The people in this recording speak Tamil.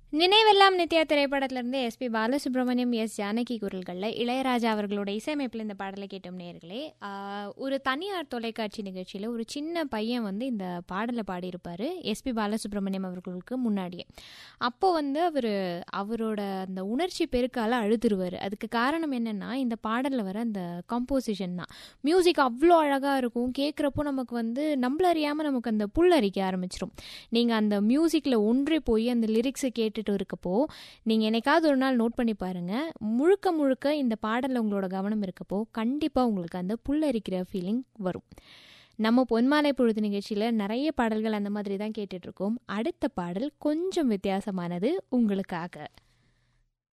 நினைவெல்லாம் நித்யா திரைப்படத்திலிருந்து எஸ்பி பாலசுப்ரமணியம் எஸ் ஜானகி குரல்களில் இளையராஜா அவர்களோட இசையமைப்பில் இந்த பாடலை கேட்டோம் நேர்களே ஆஹ், ஒரு தனியார் தொலைக்காட்சி நிகழ்ச்சியில் ஒரு சின்ன பையன் வந்து இந்த பாடலை பாடியிருப்பார் எஸ்பி பாலசுப்ரமணியம் அவர்களுக்கு முன்னாடியே அப்போ வந்து அவர் அவரோட அந்த உணர்ச்சி பெருக்கால அழுதுருவார் அதுக்கு காரணம் என்னென்னா இந்த பாடலில் வர அந்த கம்போசிஷன் தான் மியூசிக் அவ்வளோ அழகாக இருக்கும் கேட்குறப்போ நமக்கு வந்து நம்மள அறியாமல் நமக்கு அந்த புல்லரிக்க ஆரம்பிச்சிடும் நீங்கள் அந்த மியூசிக்கில் ஒன்றே போய் அந்த லிரிக்ஸை கேட்டுட்டு இருக்கப்போ நீங்கள் என்னைக்காவது ஒரு நாள் நோட் பண்ணி பாருங்கள் முழுக்க முழுக்க இந்த பாடலில் உங்களோட கவனம் இருக்கப்போ கண்டிப்பாக உங்களுக்கு அந்த புல்லரிக்கிற ஃபீலிங் வரும் நம்ம பொன்மாலை பொழுது நிகழ்ச்சியில் நிறைய பாடல்கள் அந்த மாதிரி தான் கேட்டுட்ருக்கோம் அடுத்த பாடல் கொஞ்சம் வித்தியாசமானது உங்களுக்காக